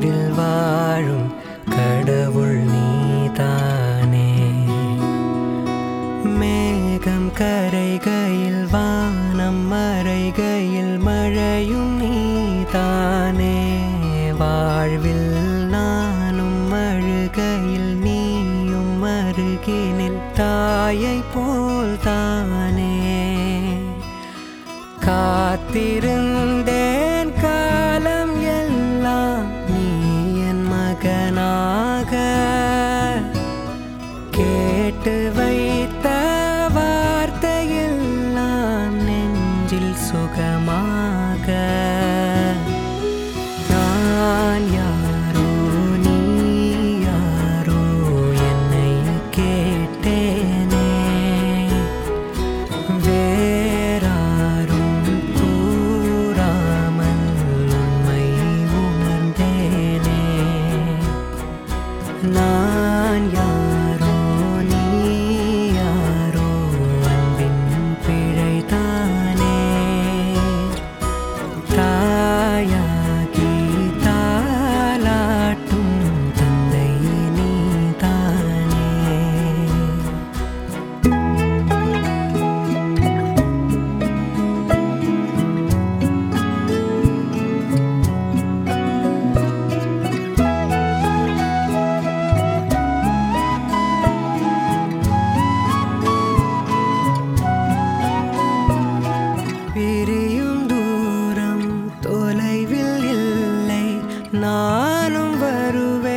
நெஞ்சில் வாழும் கடவுள் நீதானே மேகம் கரைகையில் வானம் மறைகையில் மழையும் நீதானே வாழ்வில் நானும் அழுகையில் நீயும் அருகினில் தாயை போல் தானே காத்திருந்தேன் காலம் எல்லாம் நீ என் மகனாக கேட்டு வைத்த வார்த்தையெல்லாம் நெஞ்சில் சுகமாக நான் யாரோ நீ யாரோ என்னை கேட்டேனே வேறாரும் கூறாமல் உண்மை உணர்ந்தேனே நான் யாரோ நீ யாரோ அன்பின் பிழைதானே தாயாகி தாலாட்டும் தந்தை நீதானே பிரியும் தூரம் தொலைவில் இல்லை நானும் வருவேன்